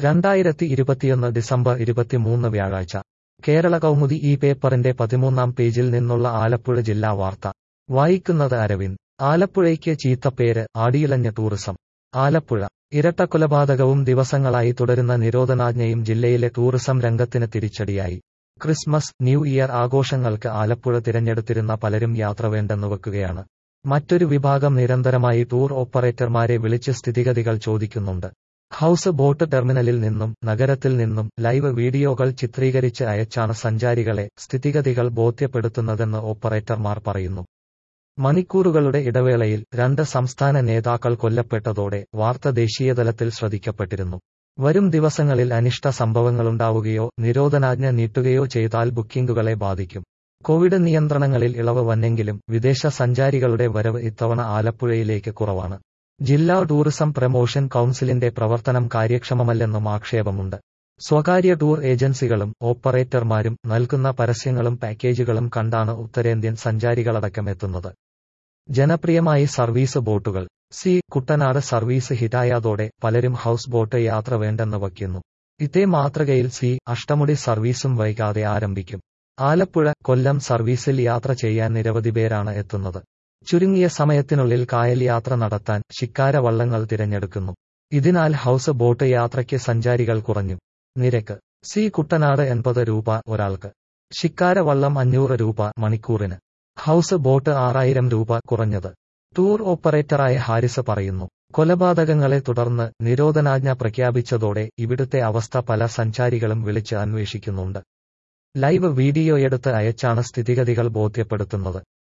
രണ്ടായിരത്തി ഇരുപത്തിയൊന്ന് ഡിസംബർ ഇരുപത്തിമൂന്ന് വ്യാഴാഴ്ച കേരള കൗമുദി ഈ പേപ്പറിന്റെ പതിമൂന്നാം പേജിൽ നിന്നുള്ള ആലപ്പുഴ ജില്ലാ വാർത്ത വായിക്കുന്നത് അരവിന്ദ് ആലപ്പുഴയ്ക്ക് ചീത്തപ്പേര് ആടിയിളഞ്ഞ ടൂറിസം ആലപ്പുഴ ഇരട്ടക്കൊലപാതകവും ദിവസങ്ങളായി തുടരുന്ന നിരോധനാജ്ഞയും ജില്ലയിലെ ടൂറിസം രംഗത്തിന് തിരിച്ചടിയായി ക്രിസ്മസ് ന്യൂ ഇയർ ആഘോഷങ്ങൾക്ക് ആലപ്പുഴ തിരഞ്ഞെടുത്തിരുന്ന പലരും യാത്ര വേണ്ടെന്ന് വെക്കുകയാണ് മറ്റൊരു വിഭാഗം നിരന്തരമായി ടൂർ ഓപ്പറേറ്റർമാരെ വിളിച്ച് സ്ഥിതിഗതികൾ ചോദിക്കുന്നുണ്ട് ഹൌസ് ബോട്ട് ടെർമിനലിൽ നിന്നും നഗരത്തിൽ നിന്നും ലൈവ് വീഡിയോകൾ ചിത്രീകരിച്ച് അയച്ചാണ് സഞ്ചാരികളെ സ്ഥിതിഗതികൾ ബോധ്യപ്പെടുത്തുന്നതെന്ന് ഓപ്പറേറ്റർമാർ പറയുന്നു മണിക്കൂറുകളുടെ ഇടവേളയിൽ രണ്ട് സംസ്ഥാന നേതാക്കൾ കൊല്ലപ്പെട്ടതോടെ വാർത്ത ദേശീയതലത്തിൽ ശ്രദ്ധിക്കപ്പെട്ടിരുന്നു വരും ദിവസങ്ങളിൽ അനിഷ്ട സംഭവങ്ങളുണ്ടാവുകയോ നിരോധനാജ്ഞ നീട്ടുകയോ ചെയ്താൽ ബുക്കിംഗുകളെ ബാധിക്കും കോവിഡ് നിയന്ത്രണങ്ങളിൽ ഇളവ് വന്നെങ്കിലും വിദേശ സഞ്ചാരികളുടെ വരവ് ഇത്തവണ ആലപ്പുഴയിലേക്ക് കുറവാണ് ജില്ലാ ടൂറിസം പ്രമോഷൻ കൌൺസിലിന്റെ പ്രവർത്തനം കാര്യക്ഷമമല്ലെന്നും ആക്ഷേപമുണ്ട് സ്വകാര്യ ടൂർ ഏജൻസികളും ഓപ്പറേറ്റർമാരും നൽകുന്ന പരസ്യങ്ങളും പാക്കേജുകളും കണ്ടാണ് ഉത്തരേന്ത്യൻ സഞ്ചാരികളടക്കം എത്തുന്നത് ജനപ്രിയമായി സർവീസ് ബോട്ടുകൾ സി കുട്ടനാട് സർവീസ് ഹിറ്റായതോടെ പലരും ഹൌസ് ബോട്ട് യാത്ര വേണ്ടെന്ന് വയ്ക്കുന്നു ഇതേ മാതൃകയിൽ സി അഷ്ടമുടി സർവീസും വൈകാതെ ആരംഭിക്കും ആലപ്പുഴ കൊല്ലം സർവീസിൽ യാത്ര ചെയ്യാൻ നിരവധി പേരാണ് എത്തുന്നത് ചുരുങ്ങിയ സമയത്തിനുള്ളിൽ കായൽ യാത്ര നടത്താൻ ശിക്കാര വള്ളങ്ങൾ തിരഞ്ഞെടുക്കുന്നു ഇതിനാൽ ഹൌസ് ബോട്ട് യാത്രയ്ക്ക് സഞ്ചാരികൾ കുറഞ്ഞു നിരക്ക് സി കുട്ടനാട് എൺപത് രൂപ ഒരാൾക്ക് ശിക്കാര വള്ളം അഞ്ഞൂറ് രൂപ മണിക്കൂറിന് ഹൌസ് ബോട്ട് ആറായിരം രൂപ കുറഞ്ഞത് ടൂർ ഓപ്പറേറ്ററായ ഹാരിസ് പറയുന്നു കൊലപാതകങ്ങളെ തുടർന്ന് നിരോധനാജ്ഞ പ്രഖ്യാപിച്ചതോടെ ഇവിടുത്തെ അവസ്ഥ പല സഞ്ചാരികളും വിളിച്ച് അന്വേഷിക്കുന്നുണ്ട് ലൈവ് വീഡിയോയെടുത്ത് അയച്ചാണ് സ്ഥിതിഗതികൾ ബോധ്യപ്പെടുത്തുന്നത്